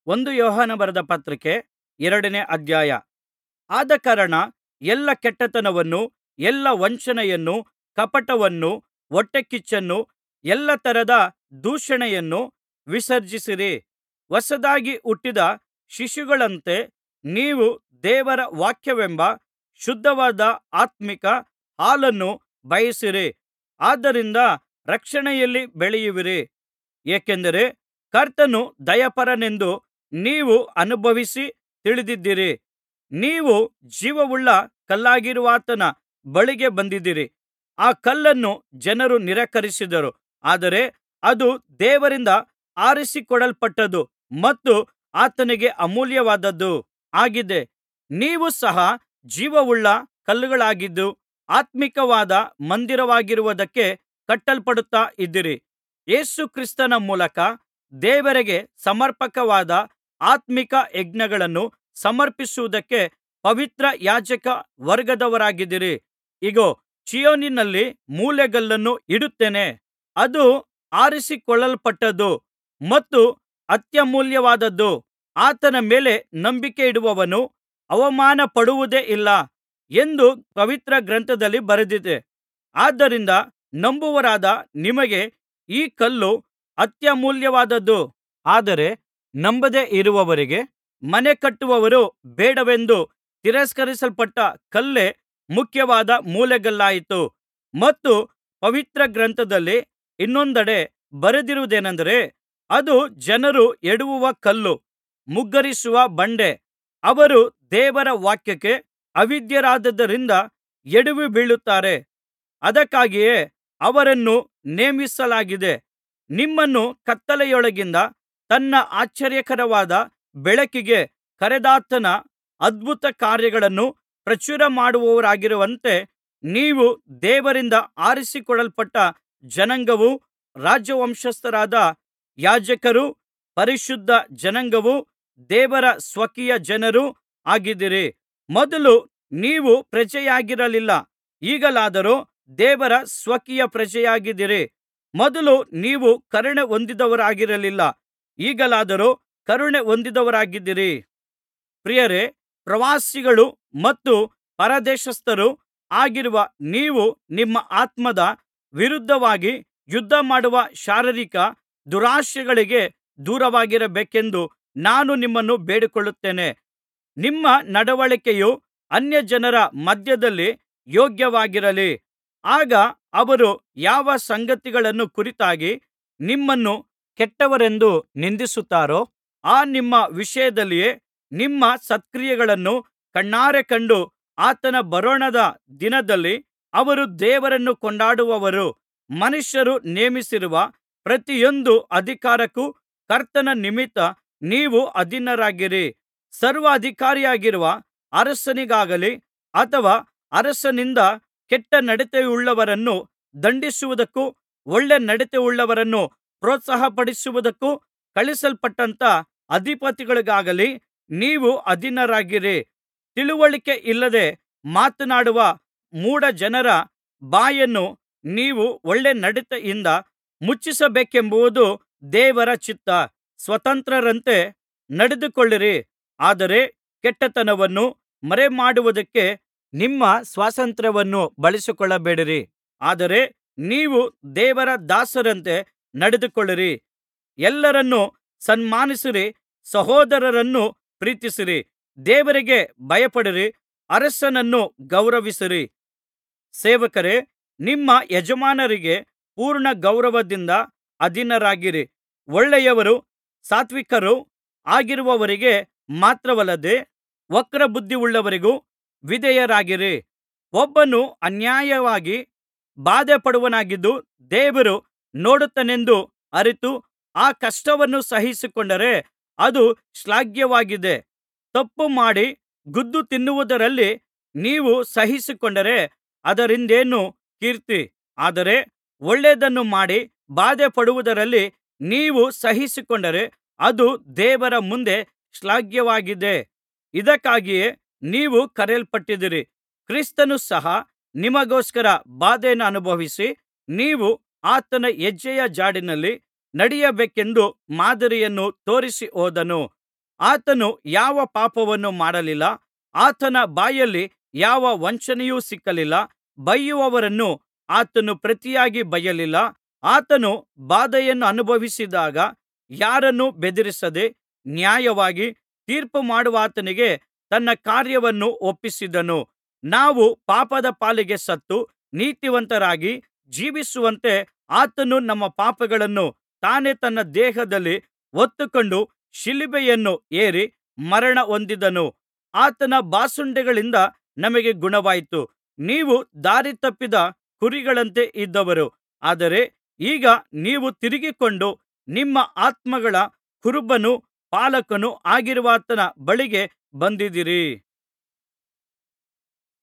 ಒಂದು ಯೋಹಾನ ಬರೆದ ಪತ್ರಿಕೆ ಎರಡನೇ ಅಧ್ಯಾಯ ಆದಕಾರಣ ಎಲ್ಲಾ ಕೆಟ್ಟತನವನ್ನೂ ಎಲ್ಲಾ ವಂಚನೆಯನ್ನೂ ಕಪಟವನ್ನೂ ಹೊಟ್ಟೆಕಿಚ್ಚನ್ನೂ ಎಲ್ಲಾ ತರದ ದೂಷಣೆಯನ್ನೂ ವಿಸರ್ಜಿಸಿರಿ ಹೊಸದಾಗಿ ಹುಟ್ಟಿದ ಶಿಶುಗಳಂತೆ ನೀವು ದೇವರ ವಾಕ್ಯವೆಂಬ ಶುದ್ಧವಾದ ಆತ್ಮಿಕ ಹಾಲನ್ನು ಬಯಸಿರಿ ಅದರಿಂದ ರಕ್ಷಣೆಯಲ್ಲಿ ಬೆಳೆಯುವಿರಿ ಏಕೆಂದರೆ ಕರ್ತನು ದಯಾಪರನೆಂದು ನೀವು ಅನುಭವಿಸಿ ತಿಳಿದಿದ್ದೀರಿ ನೀವು ಜೀವವುಳ್ಳ ಕಲ್ಲಾಗಿರುವಾತನ ಬಳಿಗೆ ಬಂದಿದ್ದೀರಿ ಆ ಕಲ್ಲನ್ನು ಜನರು ನಿರಾಕರಿಸಿದರು ಆದರೆ ಅದು ದೇವರಿಂದ ಆರಿಸಿಕೊಳ್ಳಲ್ಪಟ್ಟದ್ದೂ ಮತ್ತು ಆತನಿಗೆ ಅಮೂಲ್ಯವಾದದ್ದೂ ಆಗಿದೆ ನೀವು ಸಹ ಜೀವವುಳ್ಳ ಕಲ್ಲುಗಳಾಗಿದ್ದು ಆತ್ಮಿಕವಾದ ಮಂದಿರವಾಗಿರುವುದಕ್ಕೆ ಕಟ್ಟಲ್ಪಡುತ್ತಾ ಇದ್ದೀರಿ ಯೇಸು ಕ್ರಿಸ್ತನ ಮೂಲಕ ದೇವರಿಗೆ ಸಮರ್ಪಕವಾದ ಆತ್ಮಿಕ ಯಜ್ಞಗಳನ್ನು ಸಮರ್ಪಿಸುವುದಕ್ಕೆ ಪವಿತ್ರ ಯಾಜಕ ವರ್ಗದವರಾಗಿದ್ದೀರಿ ಇಗೋ ಚೀಯೋನಿನಲ್ಲಿ ಮೂಲೆಗಲ್ಲನ್ನು ಇಡುತ್ತೇನೆ ಅದು ಆರಿಸಿಕೊಳ್ಳಲ್ಪಟ್ಟದ್ದು ಮತ್ತು ಅತ್ಯಮೂಲ್ಯವಾದದ್ದು ಆತನ ಮೇಲೆ ನಂಬಿಕೆಯಿಡುವವನು ಅವಮಾನಪಡುವುದೇ ಇಲ್ಲ ಎಂದು ಪವಿತ್ರ ಗ್ರಂಥದಲ್ಲಿ ಬರೆದಿದೆ ಆದ್ದರಿಂದ ನಂಬುವವರಾದ ನಿಮಗೆ ಈ ಕಲ್ಲು ಅತ್ಯಮೂಲ್ಯವಾದದ್ದು ಆದರೆ ನಂಬದೆ ಇರುವವರಿಗೆ ಮನೆ ಕಟ್ಟುವವರು ಬೇಡವೆಂದು ತಿರಸ್ಕರಿಸಲ್ಪಟ್ಟ ಕಲ್ಲೇ ಮುಖ್ಯವಾದ ಮೂಲೆಗಲ್ಲಾಯಿತು ಮತ್ತು ಪವಿತ್ರ ಗ್ರಂಥದಲ್ಲಿ ಇನ್ನೊಂದೆಡೆ ಬರೆದಿರುವುದೇನೆಂದರೆ ಅದು ಜನರು ಎಡವುವ ಕಲ್ಲು ಮುಗ್ಗರಿಸುವ ಬಂಡೆ ಅವರು ದೇವರ ವಾಕ್ಯಕ್ಕೆ ಅವಿಧೇಯರಾದದ್ದರಿಂದ ಎಡವಿ ಬೀಳುತ್ತಾರೆ ಅದಕ್ಕಾಗಿಯೇ ಅವರನ್ನು ನೇಮಿಸಲಾಗಿದೆ ನಿಮ್ಮನ್ನು ಕತ್ತಲೆಯೊಳಗಿಂದ ತನ್ನ ಆಶ್ಚರ್ಯಕರವಾದ ಬೆಳಕಿಗೆ ಕರೆದಾತನ ಅದ್ಭುತ ಕಾರ್ಯಗಳನ್ನು ಪ್ರಚುರಮಾಡುವವರಾಗಿರುವಂತೆ ನೀವು ದೇವರಿಂದ ಆರಿಸಿಕೊಳ್ಳಲ್ಪಟ್ಟ ಜನಾಂಗವೂ ರಾಜವಂಶಸ್ಥರಾದ ಯಾಜಕರೂ ಪರಿಶುದ್ಧ ಜನಾಂಗವೂ ದೇವರ ಸ್ವಕೀಯ ಜನರೂ ಆಗಿದ್ದೀರಿ ಮೊದಲು ನೀವು ಪ್ರಜೆಯಾಗಿರಲಿಲ್ಲ ಈಗಲಾದರೋ ದೇವರ ಸ್ವಕೀಯ ಪ್ರಜೆಯಾಗಿದ್ದೀರಿ ಮೊದಲು ನೀವು ಕರುಣೆ ಹೊಂದಿದವರಾಗಿರಲಿಲ್ಲ ಈಗಲಾದರೋ ಕರುಣೆ ಹೊಂದಿದವರಾಗಿದ್ದೀರಿ ಪ್ರಿಯರೇ ಪ್ರವಾಸಿಗಳು ಮತ್ತು ಪರದೇಶಸ್ಥರೂ ಆಗಿರುವ ನೀವು ನಿಮ್ಮ ಆತ್ಮದ ವಿರುದ್ಧವಾಗಿ ಯುದ್ಧಮಾಡುವ ಶಾರೀರಿಕ ದುರಾಶೆಗಳಿಗೆ ದೂರವಾಗಿರಬೇಕೆಂದು ನಾನು ನಿಮ್ಮನ್ನು ಬೇಡಿಕೊಳ್ಳುತ್ತೇನೆ ನಿಮ್ಮ ನಡವಳಿಕೆಯು ಅನ್ಯಜನರ ಮಧ್ಯದಲ್ಲಿ ಯೋಗ್ಯವಾಗಿರಲಿ ಆಗ ಅವರು ಯಾವ ಸಂಗತಿಗಳನ್ನು ಕುರಿತಾಗಿ ನಿಮ್ಮನ್ನು ಕೆಟ್ಟವರೆಂದು ನಿಂದಿಸುತ್ತಾರೋ ಆ ನಿಮ್ಮ ವಿಷಯದಲ್ಲಿಯೇ ನಿಮ್ಮ ಸತ್ಕ್ರಿಯೆಗಳನ್ನು ಕಣ್ಣಾರೆ ಕಂಡು ಆತನ ಬರೋಣದ ದಿನದಲ್ಲಿ ಅವರು ದೇವರನ್ನು ಕೊಂಡಾಡುವರು ಮನುಷ್ಯರು ನೇಮಿಸಿರುವ ಪ್ರತಿಯೊಂದು ಅಧಿಕಾರಕ್ಕೂ ಕರ್ತನ ನಿಮಿತ್ತ ನೀವು ಅಧೀನರಾಗಿರಿ ಸರ್ವಾಧಿಕಾರಿಯಾಗಿರುವ ಅರಸನಿಗಾಗಲಿ ಅಥವಾ ಅರಸನಿಂದ ಕೆಟ್ಟ ನಡತೆಯುಳ್ಳವರನ್ನು ದಂಡಿಸುವುದಕ್ಕೂ ಒಳ್ಳೆ ನಡತೆಯುಳ್ಳವರನ್ನು ಪ್ರೋತ್ಸಾಹಪಡಿಸುವುದಕ್ಕೂ ಕಳುಹಿಸಲ್ಪಟ್ಟಂಥ ಅಧಿಪತಿಗಳಿಗಾಗಲಿ ನೀವು ಅಧೀನರಾಗಿರಿ ತಿಳಿವಳಿಕೆ ಇಲ್ಲದೆ ಮಾತನಾಡುವ ಮೂಢ ಜನರ ಬಾಯನ್ನು ನೀವು ಒಳ್ಳೆ ನಡತೆಯಿಂದ ಮುಚ್ಚಿಸಬೇಕೆಂಬುದು ದೇವರ ಚಿತ್ತ ಸ್ವತಂತ್ರರಂತೆ ನಡೆದುಕೊಳ್ಳಿರಿ ಆದರೆ ಕೆಟ್ಟತನವನ್ನು ಮರೆಮಾಡುವುದಕ್ಕೆ ನಿಮ್ಮ ಸ್ವಾತಂತ್ರ್ಯವನ್ನು ಬಳಸಿಕೊಳ್ಳಬೇಡಿರಿ ಆದರೆ ನೀವು ದೇವರ ದಾಸರಂತೆ ನಡೆದುಕೊಳ್ಳಿರಿ ಎಲ್ಲರನ್ನೂ ಸನ್ಮಾನಿಸಿರಿ ಸಹೋದರರನ್ನು ಪ್ರೀತಿಸಿರಿ ದೇವರಿಗೆ ಭಯಪಡಿರಿ ಅರಸನನ್ನು ಗೌರವಿಸಿರಿ ಸೇವಕರೇ ನಿಮ್ಮ ಯಜಮಾನರಿಗೆ ಪೂರ್ಣ ಗೌರವದಿಂದ ಅಧೀನರಾಗಿರಿ ಒಳ್ಳೆಯವರೂ ಸಾತ್ವಿಕರೂ ಆಗಿರುವವರಿಗೆ ಮಾತ್ರವಲ್ಲದೆ ವಕ್ರಬುದ್ಧಿಯುಳ್ಳವರಿಗೂ ವಿಧೇಯರಾಗಿರಿ ಒಬ್ಬನು ಅನ್ಯಾಯವಾಗಿ ಬಾಧೆಪಡುವವನಾಗಿದ್ದು ದೇವರು ನೋಡುತ್ತಾನೆಂದು ಅರಿತು ಆ ಕಷ್ಟವನ್ನು ಸಹಿಸಿಕೊಂಡರೆ ಅದು ಶ್ಲಾಘ್ಯವಾಗಿದೆ ತಪ್ಪು ಮಾಡಿ ಗುದ್ದು ತಿನ್ನುವುದರಲ್ಲಿ ನೀವು ಸಹಿಸಿಕೊಂಡರೆ ಅದರಿಂದೇನು ಕೀರ್ತಿ ಆದರೆ ಒಳ್ಳೆಯದನ್ನು ಮಾಡಿ ಬಾಧೆಪಡುವುದರಲ್ಲಿ ನೀವು ಸಹಿಸಿಕೊಂಡರೆ ಅದು ದೇವರ ಮುಂದೆ ಶ್ಲಾಘ್ಯವಾಗಿದೆ ಇದಕ್ಕಾಗಿಯೇ ನೀವು ಕರೆಯಲ್ಪಟ್ಟಿದ್ದೀರಿ ಕ್ರಿಸ್ತನು ಸಹ ನಿಮಗೋಸ್ಕರ ಬಾಧೆಯನ್ನು ಅನುಭವಿಸಿ ನೀವು ಆತನ ಹೆಜ್ಜೆಯ ಜಾಡಿನಲ್ಲಿ ನಡೆಯಬೇಕೆಂದು ಮಾದರಿಯನ್ನು ತೋರಿಸಿ ಹೋದನು ಆತನು ಯಾವ ಪಾಪವನ್ನೂ ಮಾಡಲಿಲ್ಲ ಆತನ ಬಾಯಲ್ಲಿ ಯಾವ ವಂಚನೆಯೂ ಸಿಕ್ಕಲಿಲ್ಲ ಬಯ್ಯುವವರನ್ನು ಆತನು ಪ್ರತಿಯಾಗಿ ಬಯ್ಯಲಿಲ್ಲ ಆತನು ಬಾಧೆಯನ್ನನುಭವಿಸಿದಾಗ ಯಾರನ್ನೂ ಬೆದರಿಸದೆ ನ್ಯಾಯವಾಗಿ ತೀರ್ಪುಮಾಡುವಾತನಿಗೆ ತನ್ನ ಕಾರ್ಯವನ್ನು ಒಪ್ಪಿಸಿದನು ನಾವು ಪಾಪದ ಪಾಲಿಗೆ ಸತ್ತು ನೀತಿವಂತರಾಗಿ ಜೀವಿಸುವಂತೆ ಆತನು ನಮ್ಮ ಪಾಪಗಳನ್ನು ತಾನೇ ತನ್ನ ದೇಹದಲ್ಲಿ ಹೊತ್ತುಕೊಂಡು ಶಿಲುಬೆಯನ್ನು ಏರಿ ಮರಣ ಹೊಂದಿದನು ಆತನ ಬಾಸುಂಡೆಗಳಿಂದ ನಮಗೆ ಗುಣವಾಯಿತು ನೀವು ದಾರಿತಪ್ಪಿದ ಕುರಿಗಳಂತೆ ಇದ್ದವರು ಆದರೆ ಈಗ ನೀವು ತಿರುಗಿಕೊಂಡು ನಿಮ್ಮ ಆತ್ಮಗಳ ಕುರುಬನೂ ಪಾಲಕನೂ ಆಗಿರುವಾತನ ಬಳಿಗೆ ಬಂದಿದ್ದೀರಿ